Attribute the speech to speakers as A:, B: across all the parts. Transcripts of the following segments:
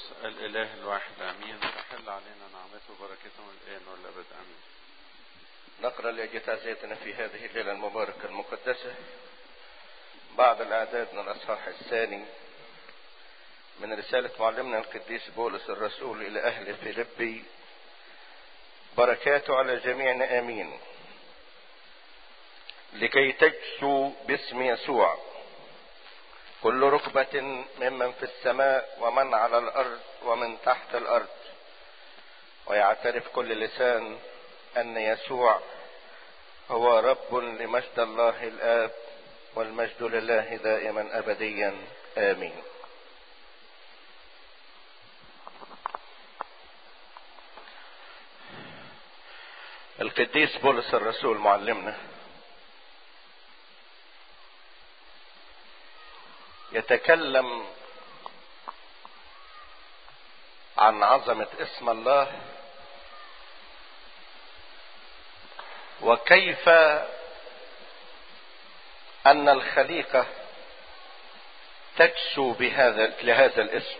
A: القدوس الإله الواحد آمين تحل علينا نعمته وبركته الآن والأبد آمين
B: نقرأ لأجتازيتنا في هذه الليلة المباركة المقدسة بعض الأعداد من الأصحاح الثاني من رسالة معلمنا القديس بولس الرسول إلى أهل فيلبي بركاته على جميعنا آمين لكي تجسوا باسم يسوع كل ركبة ممن في السماء ومن على الأرض ومن تحت الأرض ويعترف كل لسان أن يسوع هو رب لمجد الله الآب والمجد لله دائما أبديا آمين القديس بولس الرسول معلمنا يتكلم عن عظمة اسم الله وكيف أن الخليقة تكسو بهذا لهذا الاسم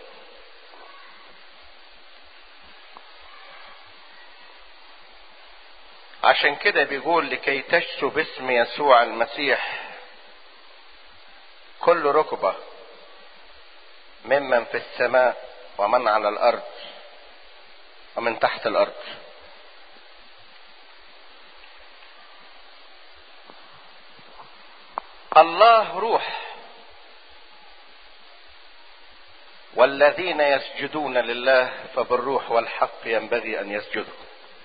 B: عشان كده بيقول لكي تجسو باسم يسوع المسيح كل ركبة ممن في السماء ومن على الأرض ومن تحت الأرض الله روح والذين يسجدون لله فبالروح والحق ينبغي أن يسجدوا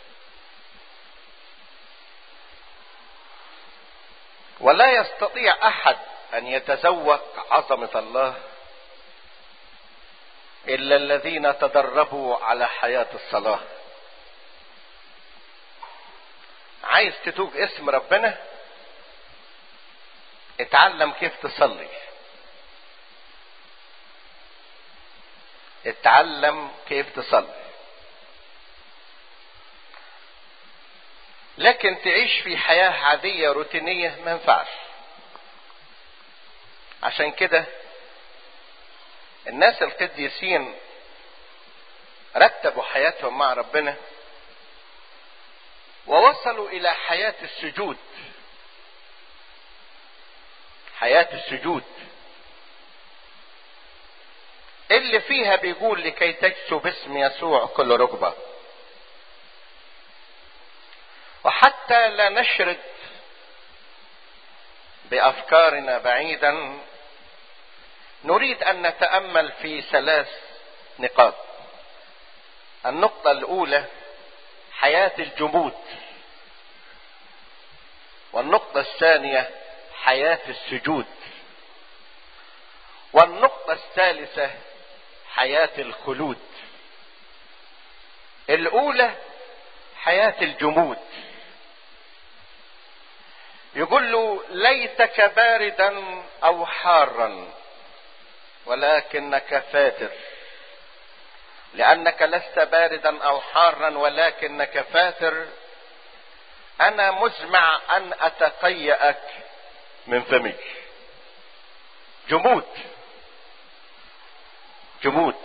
B: ولا يستطيع أحد أن يتذوق عظمة الله إلا الذين تدربوا على حياة الصلاة عايز تتوب اسم ربنا اتعلم كيف تصلي اتعلم كيف تصلي لكن تعيش في حياة عادية روتينية ما ينفعش عشان كده الناس القديسين رتبوا حياتهم مع ربنا ووصلوا الى حياة السجود حياة السجود اللي فيها بيقول لكي تجسوا باسم يسوع كل ركبة وحتى لا نشرد بافكارنا بعيدا نريد ان نتامل في ثلاث نقاط النقطه الاولى حياه الجمود والنقطه الثانيه حياه السجود والنقطه الثالثه حياه الخلود الاولى حياه الجمود يقول له ليتك باردا او حارا ولكنك فاتر لانك لست باردا او حارا ولكنك فاتر انا مزمع ان اتقيأك من فمي جمود جمود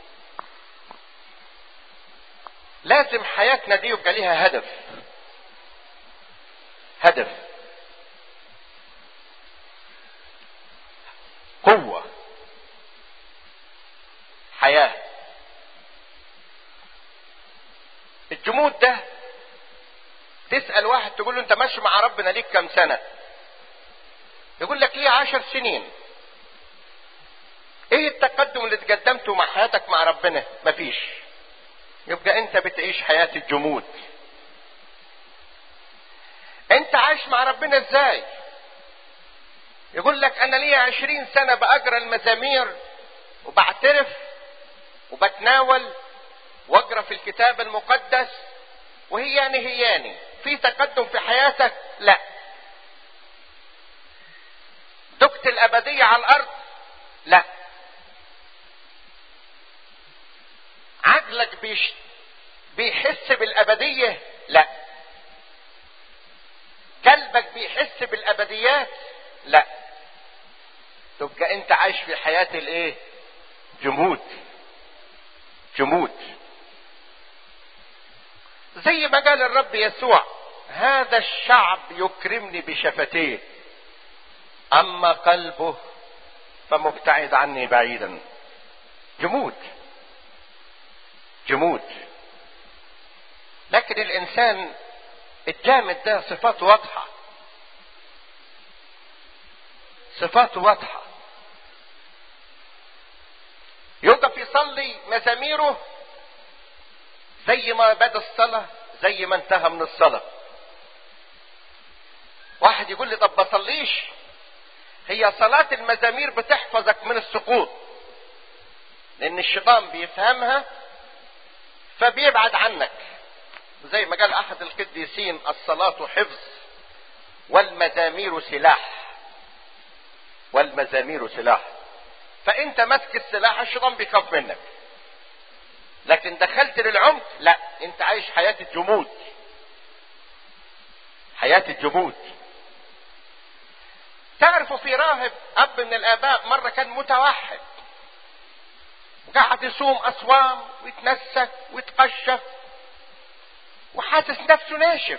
B: لازم حياتنا دي يبقى ليها هدف هدف قوة حياة الجمود ده تسأل واحد تقول له انت ماشي مع ربنا ليك كام سنة يقول لك ليه عشر سنين ايه التقدم اللي تقدمته مع حياتك مع ربنا مفيش يبقى انت بتعيش حياة الجمود انت عايش مع ربنا ازاي يقول لك انا ليا عشرين سنة بأجرى المزامير وبعترف وبتناول واقرا في الكتاب المقدس وهياني هياني في تقدم في حياتك لا دكت الابدية على الارض لا عقلك بيش بيحس بالابدية لا قلبك بيحس بالابديات لا تبقى انت عايش في حياة الايه جمود جمود زي ما قال الرب يسوع هذا الشعب يكرمني بشفتيه اما قلبه فمبتعد عني بعيدا جمود جمود لكن الانسان الجامد ده صفاته واضحه صفاته واضحه يقف يصلي مزاميره زي ما بدا الصلاه زي ما انتهى من الصلاه واحد يقول لي طب بصليش هي صلاة المزامير بتحفظك من السقوط لأن الشيطان بيفهمها فبيبعد عنك زي ما قال أحد القديسين الصلاة حفظ والمزامير سلاح والمزامير سلاح فأنت ماسك السلاح الشيطان بيخاف منك لكن دخلت للعمق لا أنت عايش حياة الجمود حياة الجمود تعرفوا في راهب اب من الاباء مره كان متوحد وقعد يصوم اصوام ويتنسك ويتقشف وحاسس نفسه ناشف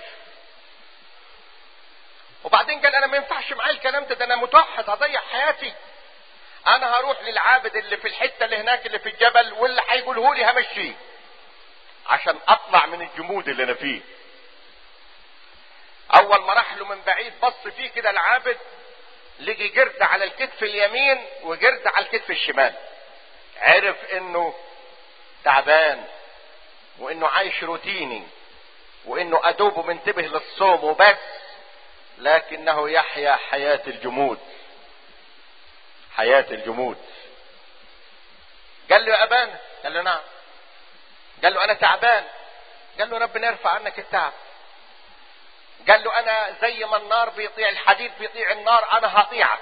B: وبعدين قال انا ما ينفعش معايا الكلام ده ده انا متوحد هضيع حياتي انا هروح للعابد اللي في الحته اللي هناك اللي في الجبل واللي هيقوله لي همشيه عشان اطلع من الجمود اللي انا فيه اول ما راح له من بعيد بص فيه كده العابد لقي جرد على الكتف اليمين وجرد على الكتف الشمال عرف انه تعبان وانه عايش روتيني وانه ادوبه منتبه للصوم وبس لكنه يحيا حياة الجمود حياة الجمود قال له يا ابانا قال له نعم قال له انا تعبان قال له ربنا يرفع عنك التعب قال له انا زي ما النار بيطيع الحديد بيطيع النار انا هطيعك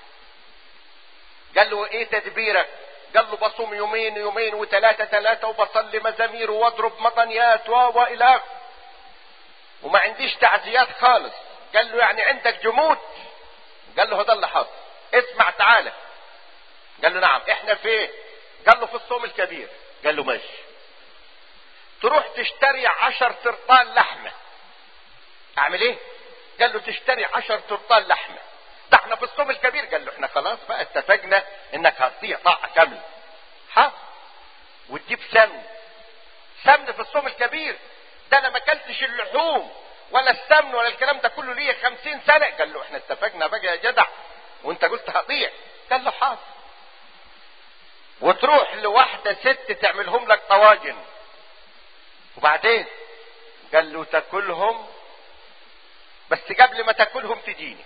B: قال له ايه تدبيرك قال له بصوم يومين يومين وثلاثة ثلاثة وبصلي مزامير واضرب مطنيات و والى وما عنديش تعزيات خالص قال له يعني عندك جمود قال له هذا اللي حصل اسمع تعالى قال له نعم احنا فين قال له في الصوم الكبير قال له ماشي تروح تشتري عشر ترطال لحمه اعمل ايه قال له تشتري عشر ترطال لحمه ده احنا في الصوم الكبير قال له احنا خلاص بقى اتفقنا انك هتطيع طاعه كامله ها وتجيب سمن سمن في الصوم الكبير ده انا ما اكلتش اللحوم ولا السمن ولا الكلام ده كله ليه خمسين سنه قال له احنا اتفقنا بقى يا جدع وانت قلت هطيع قال له حاضر وتروح لواحده ست تعملهم لك طواجن وبعدين قال له تاكلهم بس قبل ما تاكلهم تجيني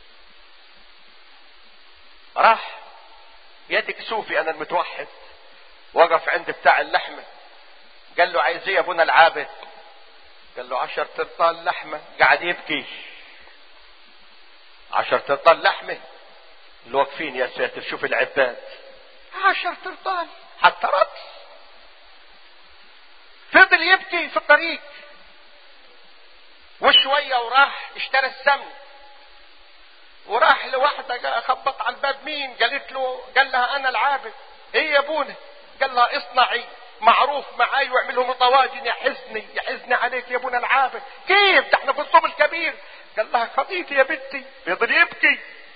B: راح يدك شوفي انا المتوحد وقف عند بتاع اللحمة قال له عايز ايه يا ابونا العابد قال له عشر ترطال لحمة قاعد يبكي عشر ترطال لحمة اللي واقفين يا ساتر شوف العباد عشر ترطال حتى رأس فضل يبكي في الطريق وشوية وراح اشترى السمن وراح لواحدة خبط على الباب مين قالت له قال لها انا العابد ايه يا ابونا قال لها اصنعي معروف معاي واعمل لهم طواجن يحزني يحزني عليك يا ابونا العابد كيف ده احنا في الصوم الكبير قال لها خطيتي يا بنتي فضل يبكي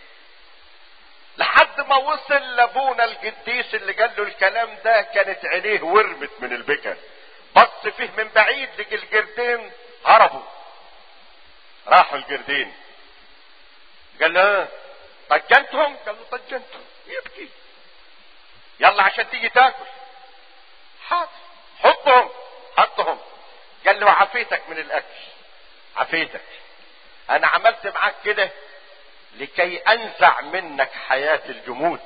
B: لحد ما وصل لابونا القديس اللي قال له الكلام ده كانت عينيه ورمت من البكا بص فيه من بعيد لقي الجردين هربوا راحوا الجردين قال له طجنتهم قال له طجنتهم يبكي يلا عشان تيجي تاكل حاضر حطهم حطهم قال له عفيتك من الاكل عفيتك انا عملت معاك كده لكي انزع منك حياة الجمود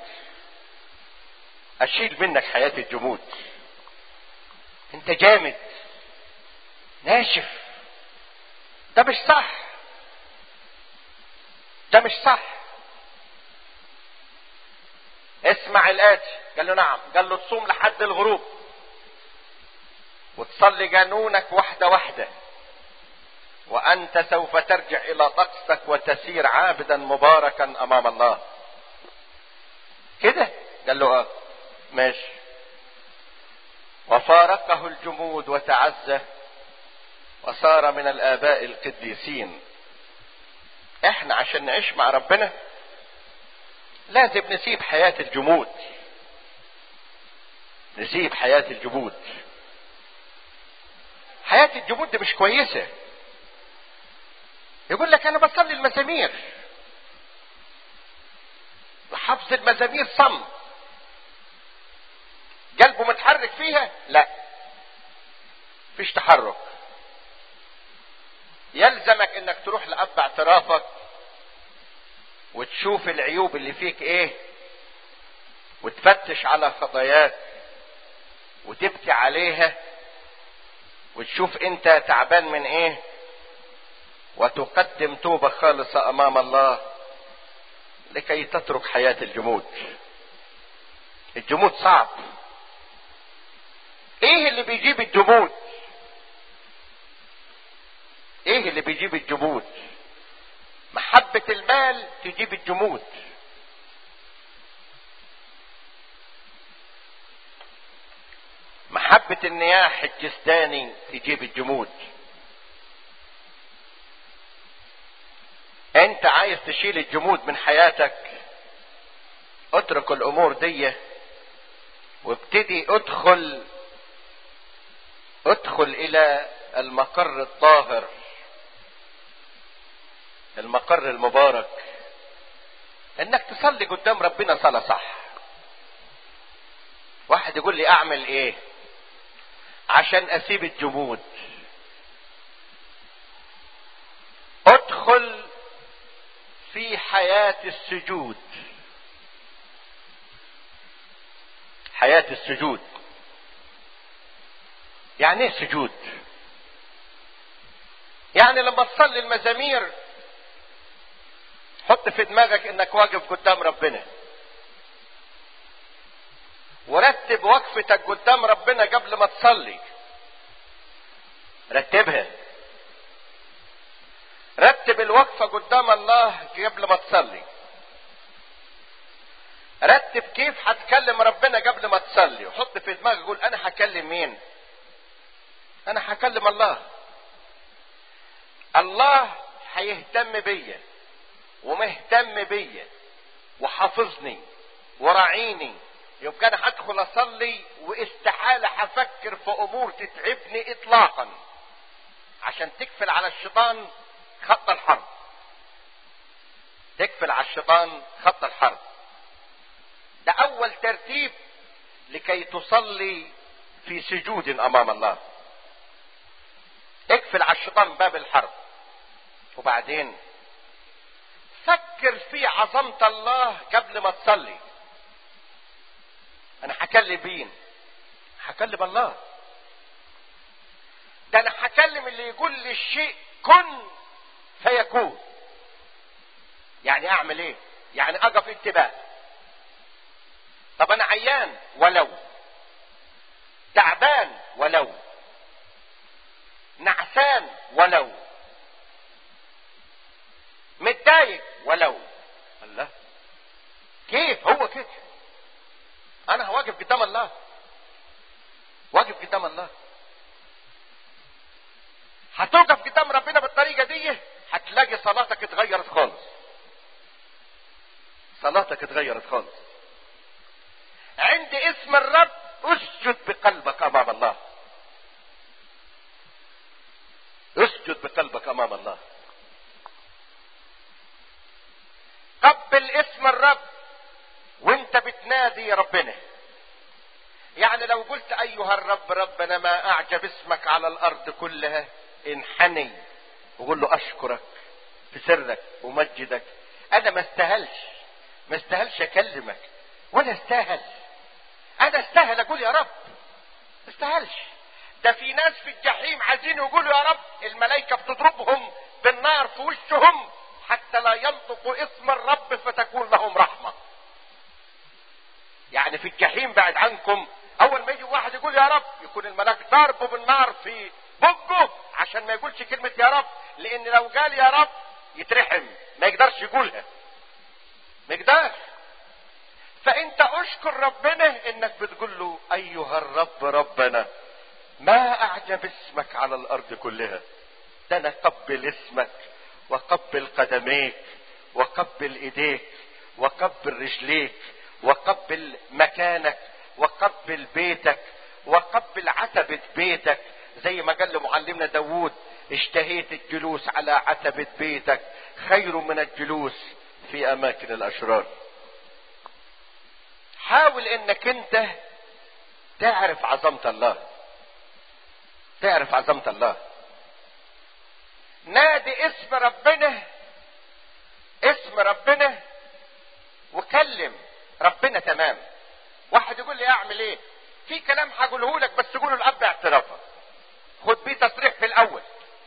B: اشيل منك حياة الجمود انت جامد ناشف ده مش صح ده مش صح اسمع الاتي قال له نعم قال له تصوم لحد الغروب وتصلي جانونك واحده واحده وانت سوف ترجع الى طقسك وتسير عابدا مباركا امام الله كده قال له اه ماشي وفارقه الجمود وتعزى وصار من الآباء القديسين احنا عشان نعيش مع ربنا لازم نسيب حياة الجمود نسيب حياة الجمود حياة الجمود دي مش كويسة يقول لك انا بصلي المزامير حفظ المزامير صم قلبه متحرك فيها لا فيش تحرك يلزمك انك تروح لاب اعترافك وتشوف العيوب اللي فيك ايه وتفتش على خطاياك وتبكي عليها وتشوف انت تعبان من ايه وتقدم توبة خالصة امام الله لكي تترك حياة الجمود الجمود صعب ايه اللي بيجيب الجمود ايه اللي بيجيب الجمود محبة المال تجيب الجمود محبة النياح الجسداني تجيب الجمود انت عايز تشيل الجمود من حياتك اترك الامور دي وابتدي ادخل ادخل الى المقر الطاهر المقر المبارك انك تصلي قدام ربنا صلاة صح واحد يقول لي اعمل ايه عشان اسيب الجمود ادخل في حياة السجود حياة السجود يعني ايه سجود يعني لما تصلي المزامير حط في دماغك انك واقف قدام ربنا ورتب وقفتك قدام ربنا قبل ما تصلي رتبها رتب الوقفة قدام الله قبل ما تصلي رتب كيف هتكلم ربنا قبل ما تصلي وحط في دماغك قول انا هكلم مين انا هكلم الله الله هيهتم بيا ومهتم بيا وحافظني وراعيني يبقى انا هدخل اصلي واستحاله هفكر في امور تتعبني اطلاقا عشان تقفل على الشيطان خط الحرب تقفل على الشيطان خط الحرب ده اول ترتيب لكي تصلي في سجود امام الله اقفل على الشيطان باب الحرب وبعدين فكر في عظمة الله قبل ما تصلي انا هكلم مين هكلم الله ده انا هكلم اللي يقول لي الشيء كن فيكون يعني اعمل ايه يعني اقف انتباه طب انا عيان ولو تعبان ولو نعسان ولو متضايق ولو الله كيف هو كده انا هواقف قدام الله واقف قدام الله هتوقف قدام ربنا بالطريقه دي هتلاقي صلاتك اتغيرت خالص صلاتك اتغيرت خالص عند اسم الرب اسجد بقلبك امام الله اسجد بقلبك امام الله قبل اسم الرب وانت بتنادي ربنا يعني لو قلت ايها الرب ربنا ما اعجب اسمك على الارض كلها انحني وقول له اشكرك في سرك ومجدك انا ما استاهلش ما استاهلش اكلمك ولا استاهل انا استاهل اقول يا رب ما استاهلش ده في ناس في الجحيم عايزين يقولوا يا رب الملائكه بتضربهم بالنار في وشهم حتى لا ينطق اسم الرب فتكون لهم رحمه يعني في الجحيم بعد عنكم اول ما يجي واحد يقول يا رب يكون الملاك ضربه بالنار في بقه عشان ما يقولش كلمة يا رب لان لو قال يا رب يترحم ما يقدرش يقولها ما يقدرش فانت اشكر ربنا انك بتقول له ايها الرب ربنا ما اعجب اسمك على الارض كلها ده انا قبل اسمك وقبل قدميك وقبل ايديك وقبل رجليك وقبل مكانك وقبل بيتك وقبل عتبة بيتك زي ما قال لمعلمنا داوود اشتهيت الجلوس على عتبة بيتك خير من الجلوس في اماكن الاشرار حاول انك انت تعرف عظمة الله تعرف عظمة الله نادي اسم ربنا اسم ربنا وكلم ربنا تمام واحد يقول لي اعمل ايه في كلام هقوله لك بس قوله الاب اعترافا خد بيه تصريح في الاول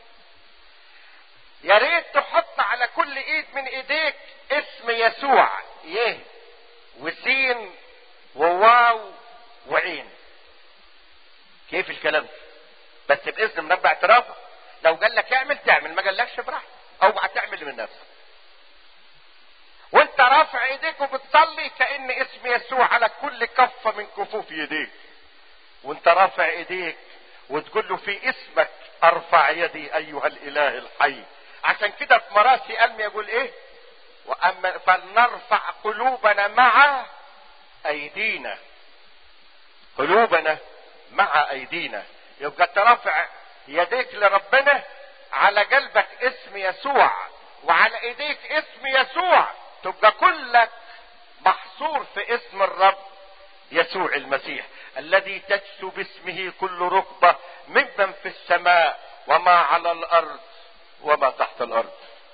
B: يا ريت تحط على كل ايد من ايديك اسم يسوع يه وسين وواو وعين كيف الكلام بس باذن من رب اعترافك لو قال لك اعمل تعمل ما قالكش براحتك اوعى تعمل من نفسك وانت رافع ايديك وبتصلي كان اسم يسوع على كل كفه من كفوف يديك وانت رافع ايديك وتقول له في اسمك ارفع يدي ايها الاله الحي عشان كده في مراسي قلبي يقول ايه واما فلنرفع قلوبنا مع ايدينا قلوبنا مع ايدينا يبقى انت رافع يديك لربنا على قلبك اسم يسوع وعلى ايديك اسم يسوع تبقى كلك محصور في اسم الرب يسوع المسيح الذي تجسو باسمه كل ركبة ممن في السماء وما على الارض وما تحت الارض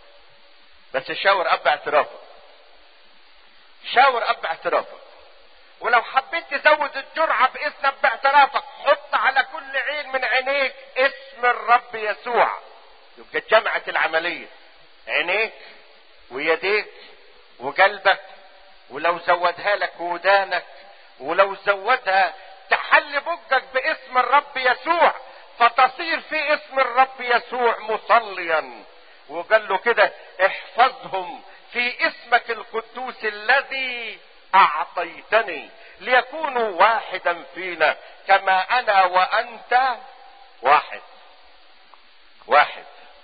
B: بس شاور اب اعترافك شاور اب اعترافك ولو حبيت تزود الجرعة باسم باعترافك حط على كل عين من عينيك اسم الرب يسوع يبقى اتجمعت العملية عينيك ويديك وقلبك ولو زودها لك ودانك ولو زودها تحل بقك باسم الرب يسوع فتصير في اسم الرب يسوع مصليا وقال له كده احفظهم في اسمك القدوس الذي اعطيتني ليكونوا واحدا فينا كما انا وانت واحد واحد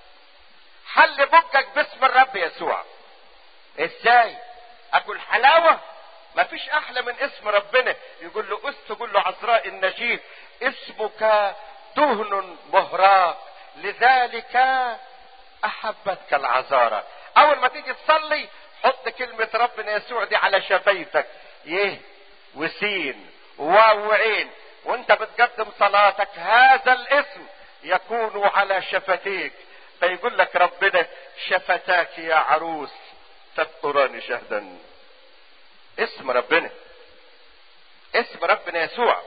B: حل بقك باسم الرب يسوع ازاي اكل حلاوه مفيش احلى من اسم ربنا يقول له اس تقول له عذراء النجيب اسمك دهن مهراق لذلك احبتك العذارى اول ما تيجي تصلي حط كلمة ربنا يسوع دي على شفايفك يه وسين واو وعين وانت بتقدم صلاتك هذا الاسم يكون على شفتيك فيقول لك ربنا شفتاك يا عروس تذكران شهدا اسم ربنا اسم ربنا يسوع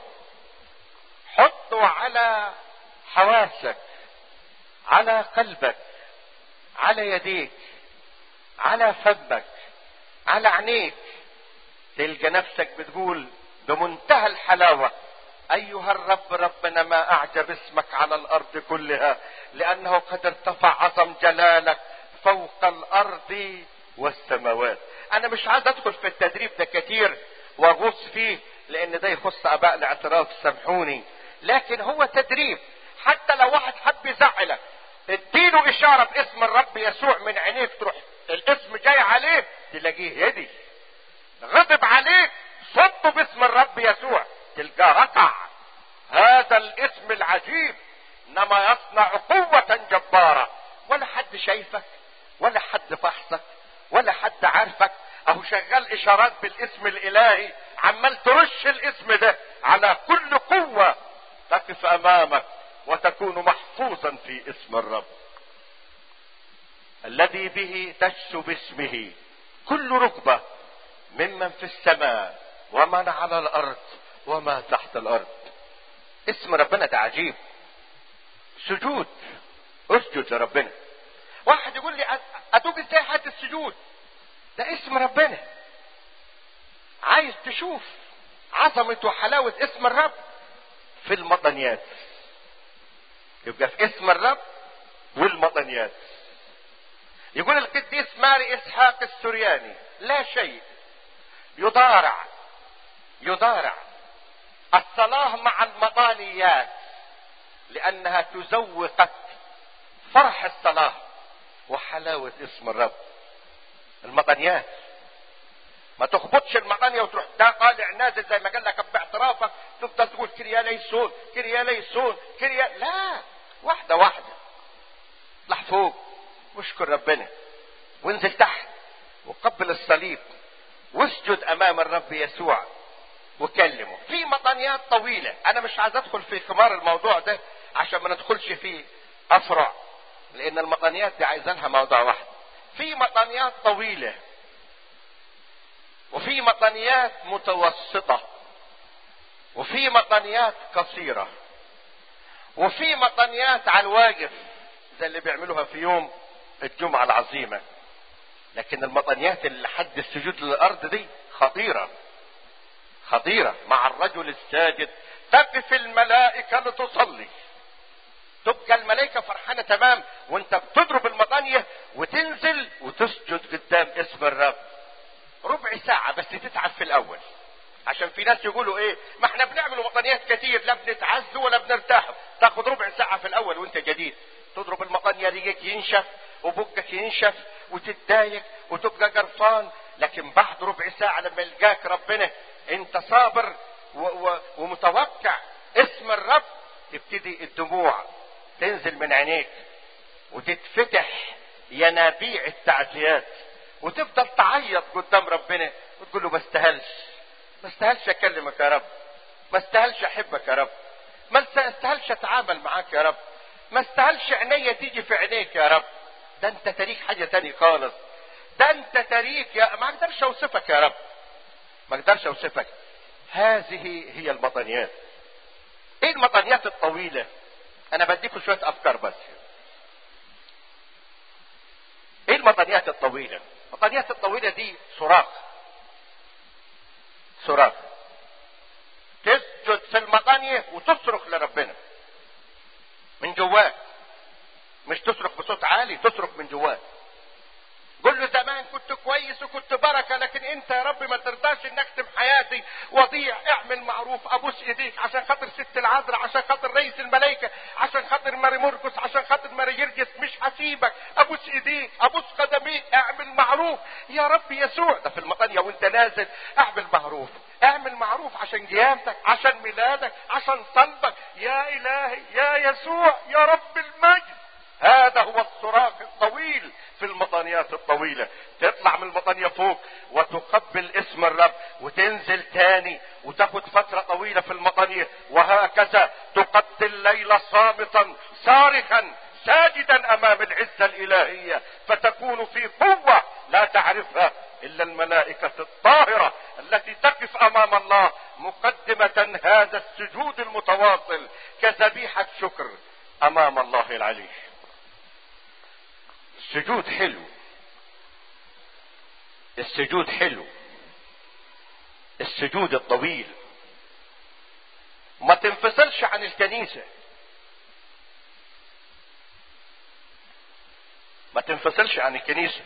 B: حطه على حواسك على قلبك على يديك على فمك على عينيك تلقى نفسك بتقول بمنتهى الحلاوة أيها الرب ربنا ما أعجب اسمك على الأرض كلها لأنه قد ارتفع عظم جلالك فوق الأرض والسماوات أنا مش عايز أدخل في التدريب ده كتير وأغوص فيه لأن ده يخص آباء الاعتراف سامحوني لكن هو تدريب حتى لو واحد حب يزعلك اديله إشارة باسم الرب يسوع من عينيك تروح الاسم جاي عليه تلاقيه هدي غضب عليك صده باسم الرب يسوع تلقاه ركع هذا الاسم العجيب انما يصنع قوة جبارة ولا حد شايفك ولا حد فحصك ولا حد عارفك اهو شغال اشارات بالاسم الالهي عمال ترش الاسم ده على كل قوة تقف امامك وتكون محفوظا في اسم الرب الذي به تجسو باسمه كل ركبة ممن في السماء ومن على الارض وما تحت الارض اسم ربنا ده عجيب سجود اسجد لربنا واحد يقول لي اتوب ازاي حد السجود ده اسم ربنا عايز تشوف عظمة وحلاوة اسم الرب في المطنيات يبقى في اسم الرب والمطنيات يقول القديس ماري اسحاق السرياني لا شيء يضارع يضارع الصلاة مع المطانيات لأنها تزوقك فرح الصلاة وحلاوة اسم الرب المطانيات ما تخبطش المطانية وتروح ده طالع نازل زي ما قال لك باعترافك تفضل تقول كريا ليسون كريا ليسون كريا لا واحدة واحدة اطلع فوق واشكر ربنا وانزل تحت وقبل الصليب واسجد امام الرب يسوع وكلمه في مطانيات طويلة انا مش عايز ادخل في ثمار الموضوع ده عشان ما ندخلش في افرع لان المطانيات دي عايزة لها موضوع واحد في مطانيات طويلة وفي مطانيات متوسطة وفي مطانيات قصيرة وفي مطانيات على الواقف زي اللي بيعملوها في يوم الجمعة العظيمة لكن المطانيات اللي حد السجود للأرض دي خطيرة خطيرة مع الرجل الساجد تقف الملائكة لتصلي تبقى الملائكة فرحانة تمام وانت بتضرب المطانية وتنزل وتسجد قدام اسم الرب ربع ساعة بس تتعب في الأول عشان في ناس يقولوا ايه ما احنا بنعمل مطانيات كتير لا بنتعز ولا بنرتاح تاخد ربع ساعة في الأول وانت جديد تضرب المطانية ريقك ينشف وبقك ينشف وتتضايق وتبقى قرفان لكن بعد ربع ساعة لما يلقاك ربنا انت صابر و و ومتوقع اسم الرب تبتدي الدموع تنزل من عينيك وتتفتح ينابيع التعزيات وتفضل تعيط قدام ربنا وتقول له ما استاهلش ما استاهلش اكلمك يا رب ما استاهلش احبك يا رب ما استاهلش اتعامل معاك يا رب ما استاهلش عينيا تيجي في عينيك يا رب ده انت تاريخ حاجه تاني خالص ده انت تاريخ يا ما اقدرش اوصفك يا رب ما اقدرش اوصفك هذه هي المطنيات ايه المطنيات الطويله انا بديكم شويه افكار بس ايه المطنيات الطويله المطنيات الطويله دي صراخ صراخ تسجد في المطانية وتصرخ لربنا من جواك مش تصرخ بصوت عالي تصرخ من جواك قل له زمان كنت كويس وكنت بركه لكن انت يا رب ما ترضاش ان اختم حياتي وضيع اعمل معروف ابوس ايديك عشان خاطر ست العذراء عشان خاطر رئيس الملائكه عشان خاطر ماري مرقس عشان خاطر ماري جرجس مش هسيبك ابوس ايديك ابوس قدميك اعمل معروف يا رب يسوع ده في المطانيه وانت نازل اعمل معروف اعمل معروف عشان قيامتك عشان ميلادك عشان صلبك يا الهي يا يسوع يا رب المجد هذا هو الصراخ الطويل في المطانيات الطويلة تطلع من المطانية فوق وتقبل اسم الرب وتنزل تاني وتاخد فترة طويلة في المطانية وهكذا تقضي الليل صامتا صارخا ساجدا امام العزة الالهية فتكون في قوة لا تعرفها الا الملائكة الطاهرة التي تقف امام الله مقدمة هذا السجود المتواصل كذبيحة شكر امام الله العلي السجود حلو السجود حلو السجود الطويل ما تنفصلش عن الكنيسة ما تنفصلش عن الكنيسة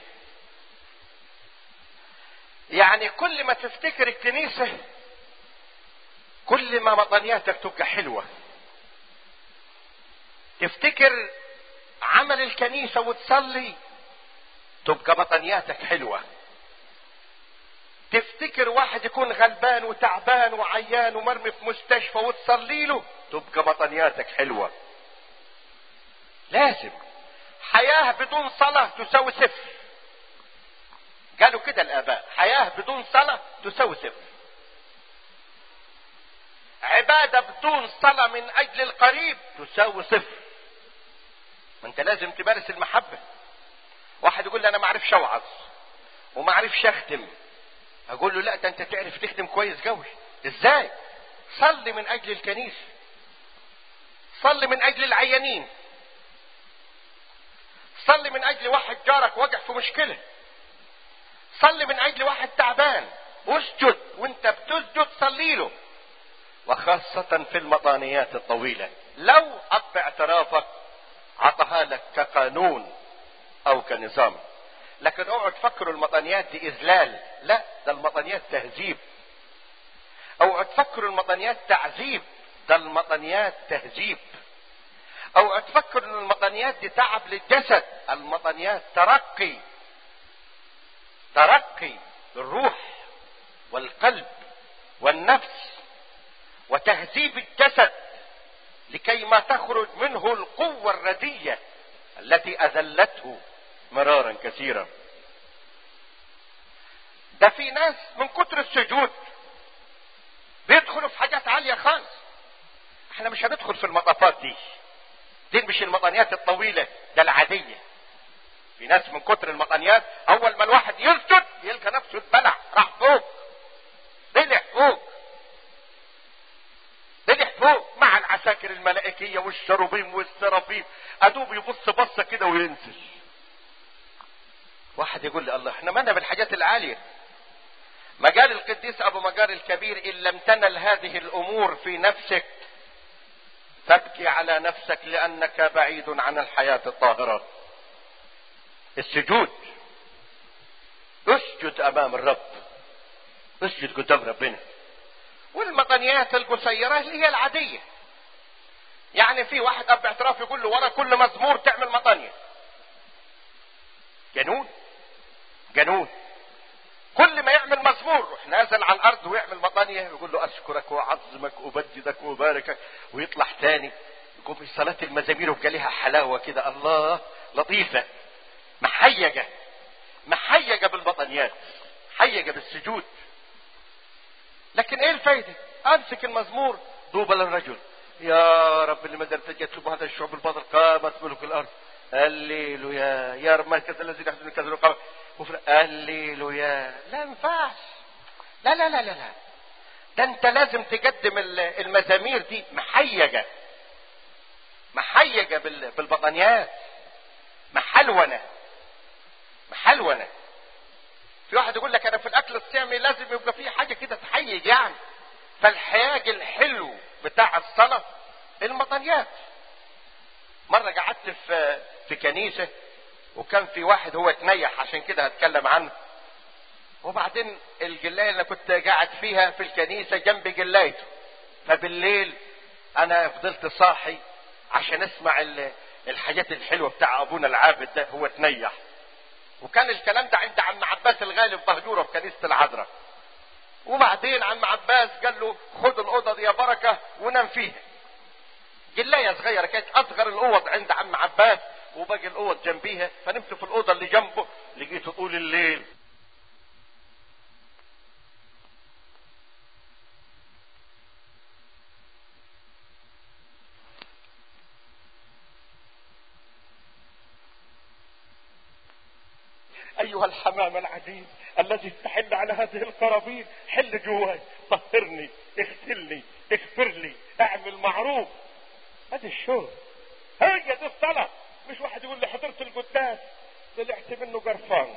B: يعني كل ما تفتكر الكنيسة كل ما مطنياتك تبقى حلوة تفتكر عمل الكنيسة وتصلي تبقى مطنياتك حلوة تفتكر واحد يكون غلبان وتعبان وعيان ومرمي في مستشفى وتصلي له تبقى مطنياتك حلوة لازم حياة بدون صلاة تساوي صفر قالوا كده الآباء حياة بدون صلاة تساوي صفر عبادة بدون صلاة من أجل القريب تساوي صفر ما انت لازم تمارس المحبة واحد يقول لي انا ما اعرفش اوعظ وما اعرفش اختم اقول له لا ده انت تعرف تختم كويس قوي ازاي صلي من اجل الكنيسة صلي من اجل العيانين صلي من اجل واحد جارك وقع في مشكلة صلي من اجل واحد تعبان اسجد وانت بتسجد صلي له وخاصة في المطانيات الطويلة لو قطع اعترافك عطاها لك كقانون او كنظام لكن اوعوا تفكروا المطانيات دي اذلال لا ده المطانيات تهذيب اوعوا تفكروا المطنيات تعذيب ده المطنيات تهذيب اوعوا تفكروا ان المطنيات دي تعب للجسد المطنيات ترقي ترقي للروح والقلب والنفس وتهذيب الجسد لكي ما تخرج منه القوة الردية التي أذلته مرارا كثيرا ده في ناس من كتر السجود بيدخلوا في حاجات عالية خالص احنا مش هندخل في المطافات دي دي مش المطانيات الطويلة ده العادية في ناس من كتر المطانيات اول ما الواحد يسجد يلقى نفسه اتبلع راح فوق طلع فوق طلع فوق مع العساكر الملائكية والشروبيم والسرافيم ادوب يبص بصة كده وينزل واحد يقول لي الله احنا مالنا بالحاجات العالية مجال القديس ابو مجار الكبير ان لم تنل هذه الامور في نفسك تبكي على نفسك لانك بعيد عن الحياة الطاهرة السجود اسجد امام الرب اسجد قدام ربنا والمطنيات القصيرة اللي هي العادية يعني في واحد اب اعتراف يقول له ورا كل مزمور تعمل مطنية جنون جنون كل ما يعمل مزمور يروح نازل على الارض ويعمل مطانية يقول له اشكرك واعظمك وابجدك واباركك ويطلع تاني يقوم في صلاة المزامير وبقى لها حلاوة كده الله لطيفة محيجة محيجة بالمطنيات محيجة بالسجود لكن ايه الفايدة امسك المزمور طوبى للرجل يا رب اللي ما درتجت شوف هذا الشعب الباطل قامت ملك الارض هللويا يا رب مركز الذي يحزن كذا القمر هللويا لا ينفعش لا لا لا لا لا ده انت لازم تقدم المزامير دي محيجة محيجة بالبطانيات محلونة محلونة في واحد يقول لك انا في الاكل الصيامي لازم يبقى فيه حاجة كده تحيج يعني فالحياج الحلو بتاع الصلاة المطانيات مرة قعدت في في كنيسة وكان في واحد هو تنيح عشان كده هتكلم عنه وبعدين الجلاية اللي كنت قاعد فيها في الكنيسة جنب جلايته فبالليل انا فضلت صاحي عشان اسمع الحاجات الحلوة بتاع ابونا العابد ده هو تنيح وكان الكلام ده عند عم عباس الغالي في بهجورة في كنيسة العذراء وبعدين عم عباس قال له خد الاوضه دي يا بركه ونام فيها جلايه صغيره كانت اصغر الاوض عند عم عباس وباقي الاوض جنبيها فنمت في الاوضه اللي جنبه لقيته طول الليل ايها الحمام العزيز الذي استحل على هذه القرابين حل جواي طهرني اغسلني اغفر لي اعمل معروف هذا الشغل هي دي الصلاة مش واحد يقول لي حضرت القداس طلعت منه قرفان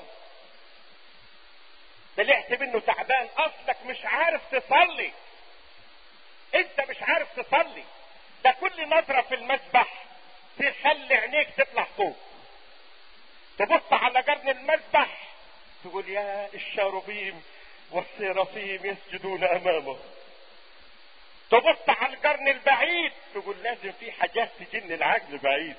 B: طلعت منه تعبان اصلك مش عارف تصلي انت مش عارف تصلي ده كل نظرة في المسبح تخلي عينيك تطلع فوق تبص على قرن المسبح تقول يا الشاروبيم والسيرافيم يسجدون امامه تبص على القرن البعيد تقول لازم في حاجات تجن العقل بعيد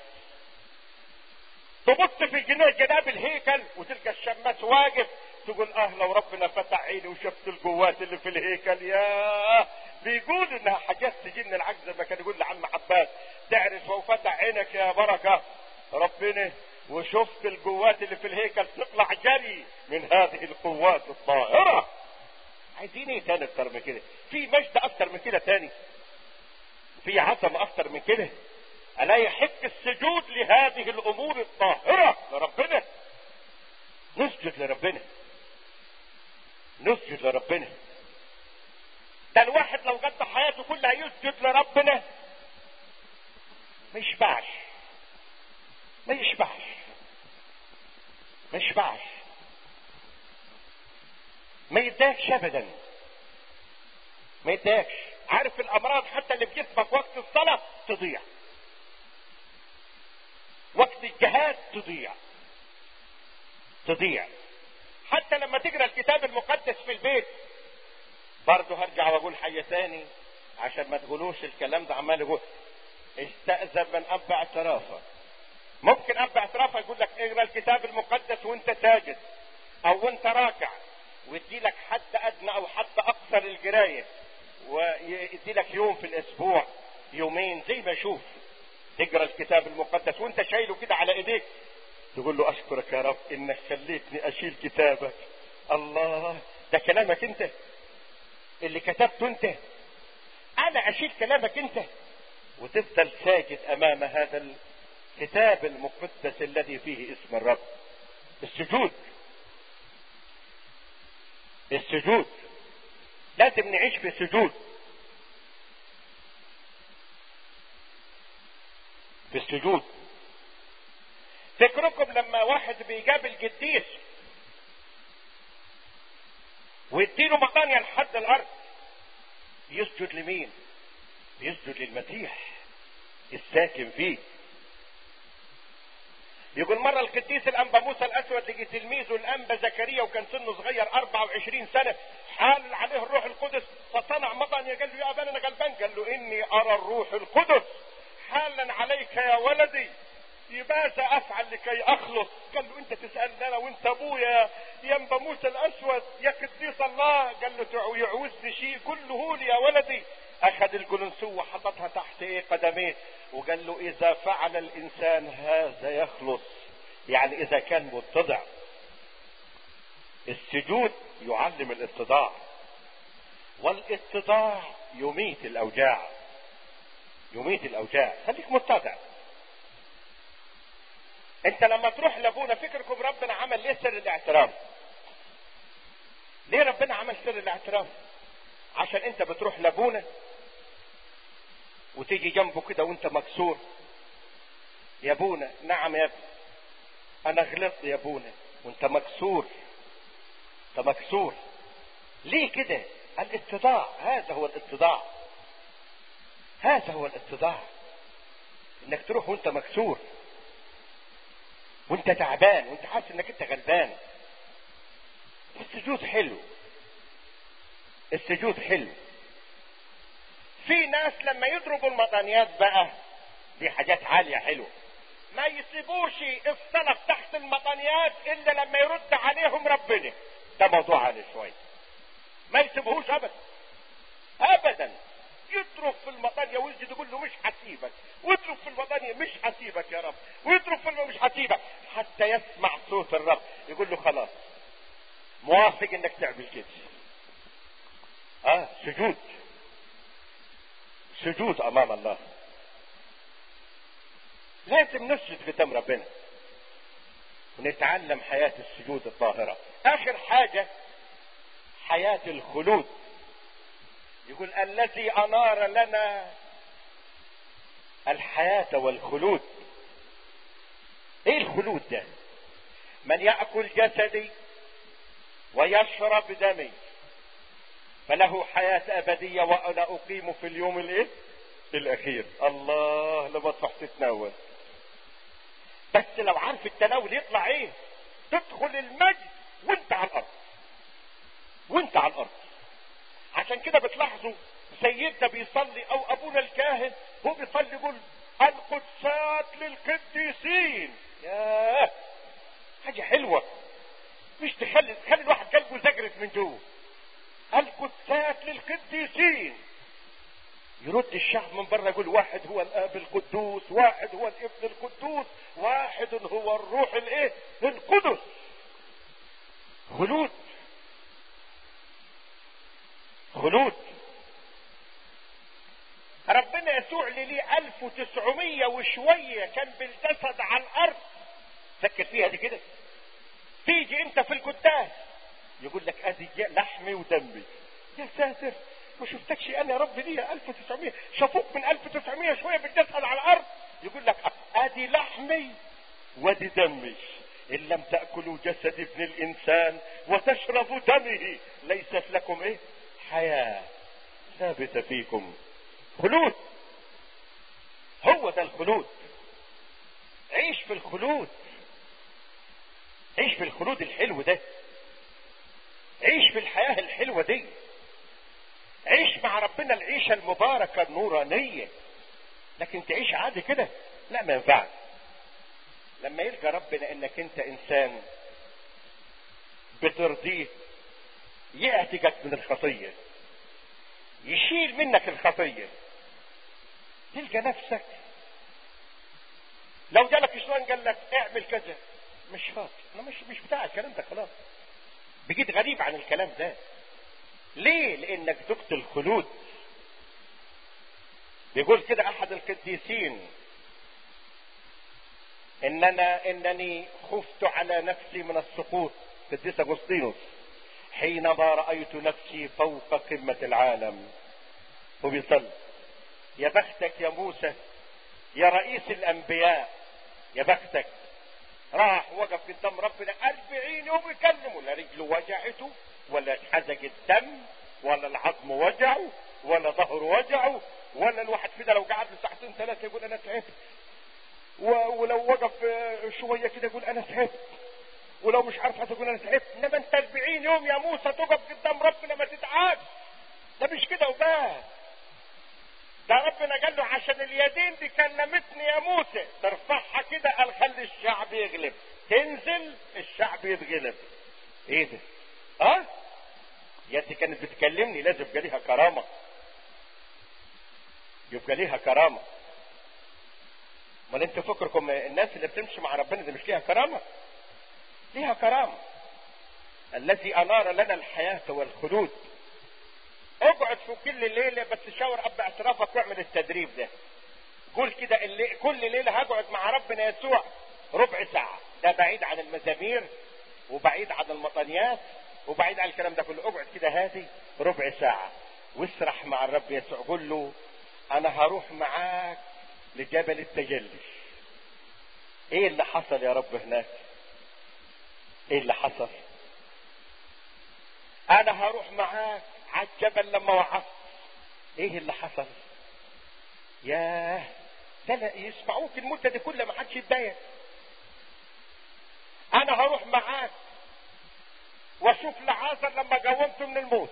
B: تبص في جناه جناب الهيكل وتلقى الشماس واقف تقول اه لو ربنا فتح عيني وشفت القوات اللي في الهيكل يا بيقول انها حاجات تجن العقل زي ما كان يقول لعم عباس تعرف وفتح عينك يا بركه ربنا وشفت القوات اللي في الهيكل تطلع جري من هذه القوات الطاهرة عايزين ايه تاني اكتر من كده في مجد اكتر من كده تاني في عظمة اكتر من كده الا يحق السجود لهذه الامور الطاهرة لربنا نسجد لربنا نسجد لربنا ده الواحد لو قضى حياته كلها يسجد لربنا ما يشبعش ما يشبعش ما يشبعش ما يداكش ابدا ما يداكش عارف الامراض حتى اللي في جسمك وقت الصلاة تضيع وقت الجهاد تضيع تضيع حتى لما تقرا الكتاب المقدس في البيت برضه هرجع واقول حاجه تاني عشان ما تقولوش الكلام ده عمال يقول استأذن من اب اعترافه ممكن اب اعترافه يقول لك اقرا الكتاب المقدس وانت ساجد او وانت راكع ويدي لك حد ادنى او حد اقصى للقرايه ويدي لك يوم في الاسبوع يومين زي ما يشوف تقرا الكتاب المقدس وانت شايله كده على ايديك تقول له اشكرك يا رب انك خليتني اشيل كتابك الله ده كلامك انت اللي كتبته انت انا اشيل كلامك انت وتفضل ساجد امام هذا الكتاب المقدس الذي فيه اسم الرب السجود السجود لازم نعيش في سجود في السجود فكركم لما واحد بيقابل قديس ويديله مطانية لحد الارض يسجد لمين يسجد للمسيح الساكن فيه يقول مرة القديس الأنبا موسى الأسود لقي تلميذه الأنبا زكريا وكان سنه صغير 24 سنة حال عليه الروح القدس فصنع مطانية قال له يا أبانا أنا غلبان قال له إني أرى الروح القدس حالا عليك يا ولدي ماذا افعل لكي اخلص قال له انت تسالني انا وانت ابويا يا انبا موسى الاسود يا قديس الله قال له يعوزني شيء كله لي يا ولدي اخذ الجلنسوة وحطتها تحت ايه قدميه وقال له اذا فعل الانسان هذا يخلص يعني اذا كان متضع السجود يعلم الاتضاع والاتضاع يميت الاوجاع يميت الاوجاع خليك متضع انت لما تروح لابونا فكركم ربنا عمل ليه سر الاعتراف ليه ربنا عمل سر الاعتراف عشان انت بتروح لابونا وتيجي جنبه كده وانت مكسور يا ابونا نعم يا ابني انا غلطت يا ابونا وانت مكسور انت مكسور ليه كده الاتضاع هذا هو الاتضاع هذا هو الاتضاع انك تروح وانت مكسور وانت تعبان وانت حاسس انك انت غلبان السجود حلو السجود حلو في ناس لما يضربوا المطانيات بقى دي حاجات عالية حلوة ما يسيبوش الصلاة تحت المطانيات الا لما يرد عليهم ربنا ده موضوع عالي شوية ما يسيبوهوش ابدا ابدا يضرب في المطانية ويسجد يقول له مش هسيبك واضرب في المطانية مش هسيبك يا رب ويضرب في مش هسيبك حتى يسمع صوت الرب يقول له خلاص موافق انك تعمل كده اه سجود سجود امام الله لازم نسجد قدام ربنا ونتعلم حياة السجود الطاهرة اخر حاجة حياة الخلود يقول الذي انار لنا الحياة والخلود ايه الخلود ده من يأكل جسدي ويشرب دمي فله حياة ابدية وانا اقيم في اليوم الايه الاخير الله لما تروح تتناول بس لو عارف التناول يطلع ايه تدخل المجد وانت على الارض وانت على الارض عشان كده بتلاحظوا سيدنا بيصلي او ابونا الكاهن هو بيصلي يقول القدسات للقديسين ياه حاجة حلوة مش تخلي تخلي الواحد قلبه زجرت من جوه القدسات للقديسين يرد الشعب من بره يقول واحد هو الاب القدوس واحد هو الابن القدوس واحد هو الروح الايه القدس خلود خلود ربنا يسوع اللي ليه 1900 وشوية كان بالجسد على الارض فكر فيها دي كده تيجي انت في القداس يقول لك ادي لحمي ودمي يا ساتر ما شفتكش انا يا رب ليا 1900 شافوك من 1900 شويه بالجسد على الارض يقول لك ادي لحمي ودي دمي ان لم تاكلوا جسد ابن الانسان وتشربوا دمه ليست لكم ايه حياه ثابته فيكم خلود هو ده الخلود عيش في الخلود عيش في الخلود الحلو ده عيش في الحياة الحلوة دي عيش مع ربنا العيشة المباركة النورانية لكن تعيش عادي كده لا ما ينفعش لما يلقى ربنا انك انت انسان بترضيه يعتقك من الخطية يشيل منك الخطية تلقى نفسك لو جالك شيطان قال لك اعمل كذا مش فاضي انا مش مش بتاع الكلام ده خلاص بقيت غريب عن الكلام ده ليه لانك ذقت الخلود بيقول كده احد القديسين اننا انني خفت على نفسي من السقوط قديس اغسطينوس حينما رايت نفسي فوق قمه العالم وبيصلي يا بختك يا موسى يا رئيس الانبياء يا بختك راح وقف قدام ربنا أربعين يوم يكلمه لا رجله وجعته ولا اتحزق الدم ولا العظم وجعه ولا ظهره وجعه ولا الواحد فينا لو قعد له ساعتين ثلاثة يقول أنا تعبت ولو وقف شوية كده يقول أنا تعبت ولو مش عارف هتقول أنا تعبت إنما أنت 40 يوم يا موسى تقف قدام ربنا ما تتعبش ده مش كده وبس ده ربنا قال له عشان اليدين دي كلمتني يا موسى ترفعها كده قال خلي الشعب يغلب تنزل الشعب يتغلب ايه ده اه يدي كانت بتكلمني لازم يبقى ليها كرامه يبقى ليها كرامه امال انت فكركم الناس اللي بتمشي مع ربنا دي مش ليها كرامه ليها كرامه الذي انار لنا الحياه والخلود اقعد في كل ليله بس شاور اب اعترافك واعمل التدريب ده قول كده اللي كل ليله هقعد مع ربنا يسوع ربع ساعه ده بعيد عن المزامير وبعيد عن المطنيات وبعيد عن الكلام ده كله اقعد كده هادي ربع ساعه واسرح مع الرب يسوع قول له انا هروح معاك لجبل التجلي ايه اللي حصل يا رب هناك ايه اللي حصل انا هروح معاك على الجبل لما وقفت ايه اللي حصل ياه ده لا يسمعوك المدة دي كلها ما حدش يتضايق انا هروح معاك واشوف لعازر لما قومته من الموت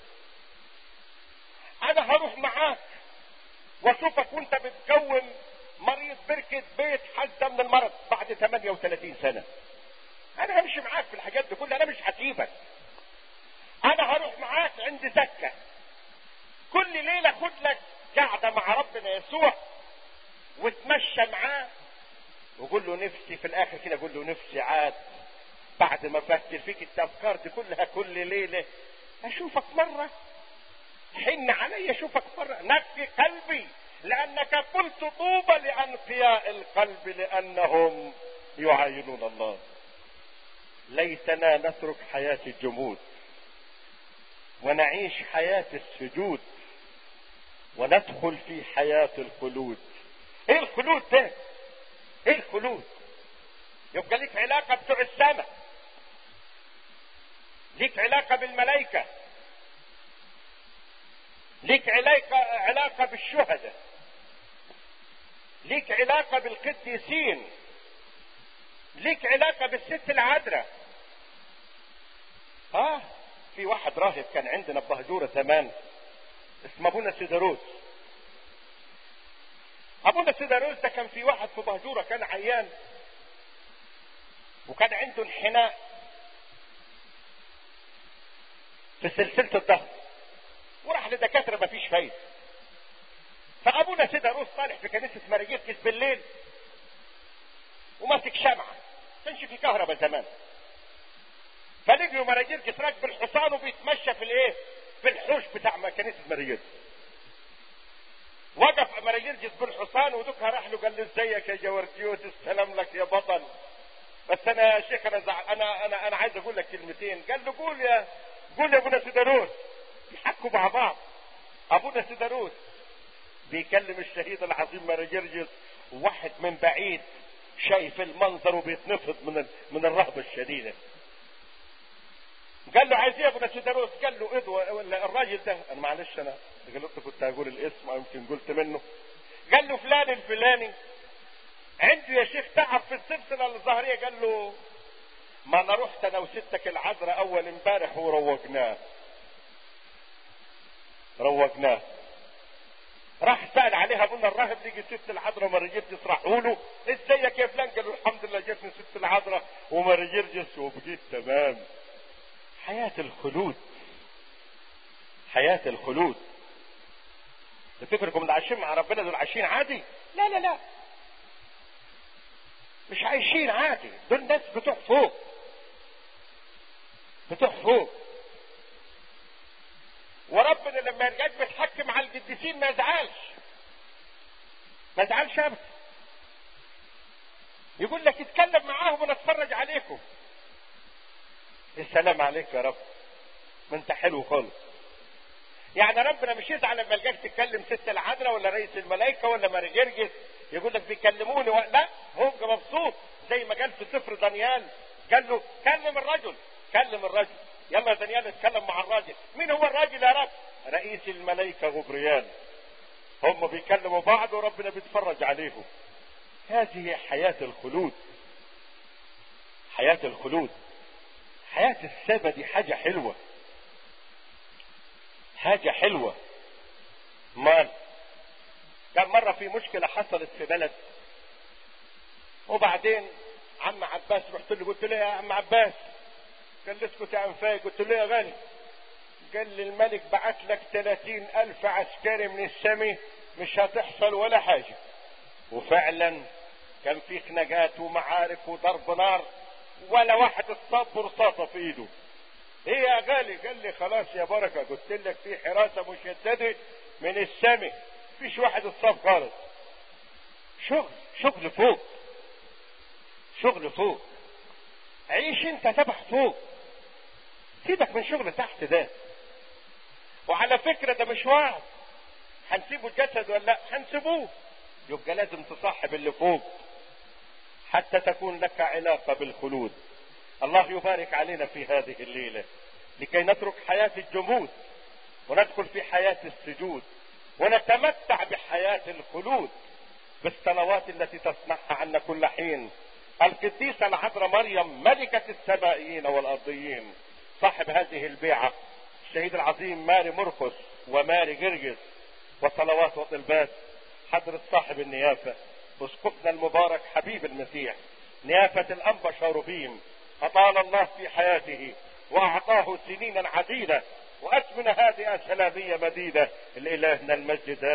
B: انا هروح معاك واشوفك وانت بتقوم مريض بركة بيت حزة من المرض بعد 38 سنة انا همشي معاك في الحاجات دي كلها انا مش هسيبك انا هروح معاك عند زكة كل ليلة خد لك قاعدة مع ربنا يسوع وتمشى معاه وقول له نفسي في الاخر كده قول له نفسي عاد بعد ما فكر فيك الافكار دي كلها كل ليلة اشوفك مرة حن علي اشوفك مرة نقي قلبي لانك قلت طوبى لانقياء القلب لانهم يعاينون الله ليتنا نترك حياة الجمود ونعيش حياة السجود وندخل في حياة الخلود ايه الخلود ده ايه الخلود يبقى ليك علاقة بتوع السماء ليك علاقة بالملائكة ليك علاقة علاقة بالشهداء ليك علاقة بالقديسين ليك علاقة بالست العذراء اه في واحد راهب كان عندنا بهجورة زمان اسمه ابونا سيدروس ابونا سيدروس ده كان في واحد في بهجورة كان عيان وكان عنده انحناء في سلسلة الظهر وراح لدكاترة مفيش فايدة فابونا سيدروس طالع في كنيسة ماريجيتكس بالليل وماسك شمعة كانش في كهرباء زمان فلقيوا مراجيرجس راكب الحصان وبيتمشى في الايه في الحوش بتاع كنيسه مراجيرجس وقف مراجيرجس بالحصان ودكها راح له قال له ازيك يا جورجيوس السلام لك يا بطل بس انا يا شيخ انا زع... انا انا انا عايز اقول لك كلمتين قال له قول يا قول يا ابونا سيداروس يحكوا مع بعض ابونا سيداروس بيكلم الشهيد العظيم مراجيرجس واحد من بعيد شايف المنظر وبيتنفض من ال... من الرهبه الشديده قال له عايز ايه يا ابو سيداروس قال له ايه ولا الراجل ده انا معلش انا غلطت كنت هقول الاسم او يمكن قلت منه قال له فلان الفلاني عنده يا شيخ تعب في السلسله الظهريه قال له ما انا رحت انا وستك العذراء اول امبارح وروجناه
C: روجناه راح سأل عليها ابونا الراهب يجي ست العذراء وماري جرجس راحوا له ازيك يا فلان قال له الحمد لله جتني ست العذراء وماري جرجس وبقيت تمام حياة الخلود حياة الخلود تفتكركم اللي عايشين مع ربنا دول عايشين عادي لا لا لا مش عايشين عادي دول ناس بتوع فوق بتوع فوق وربنا لما يرجعش بيتحكم على القديسين ما يزعلش ما يزعلش ابدا يقول لك اتكلم معاهم ونتفرج عليكم السلام عليك يا رب ما انت حلو خالص يعني ربنا مش يزعل لما يلقاك تتكلم ست العذراء ولا رئيس الملائكه ولا ماري جرجس يقول لك بيكلموني و... لا هو بيبقى مبسوط زي ما قال في سفر دانيال قال له كلم الرجل كلم الرجل يلا يا دانيال اتكلم مع الراجل مين هو الراجل يا رب رئيس الملائكه غبريال هم بيكلموا بعض وربنا بيتفرج عليهم هذه حياة الخلود حياة الخلود حياة السما دي حاجة حلوة حاجة حلوة مال كان مرة في مشكلة حصلت في بلد وبعدين عم عباس رحت له قلت له يا عم عباس قال لي اسكت يا انفاي قلت له يا غالي قال لي الملك بعت لك 30 ألف عسكري من السمي مش هتحصل ولا حاجة وفعلا كان في خناقات ومعارك وضرب نار ولا واحد اتصاب برصاصة في ايده ايه يا غالي قال لي خلاص يا بركة قلت لك في حراسة مشددة من السمي فيش واحد اتصاب خالص شغل شغل فوق شغل فوق عيش انت تبع فوق سيبك من شغل تحت ده وعلى فكرة ده مش وعد هنسيبه الجسد ولا لا هنسيبوه يبقى لازم تصاحب اللي فوق حتى تكون لك علاقة بالخلود الله يبارك علينا في هذه الليلة لكي نترك حياة الجمود وندخل في حياة السجود ونتمتع بحياة الخلود بالصلوات التي تصنعها عنا كل حين القديسة العذراء مريم ملكة السمائيين والأرضيين صاحب هذه البيعة الشهيد العظيم ماري مرقس وماري جرجس وصلوات وطلبات حضرة صاحب النيافة اسقفنا المبارك حبيب المسيح نيافة الأنبا شاروبيم أطال الله في حياته وأعطاه سنينا عديدة وأتمن هذه سلامية مديدة لإلهنا المجد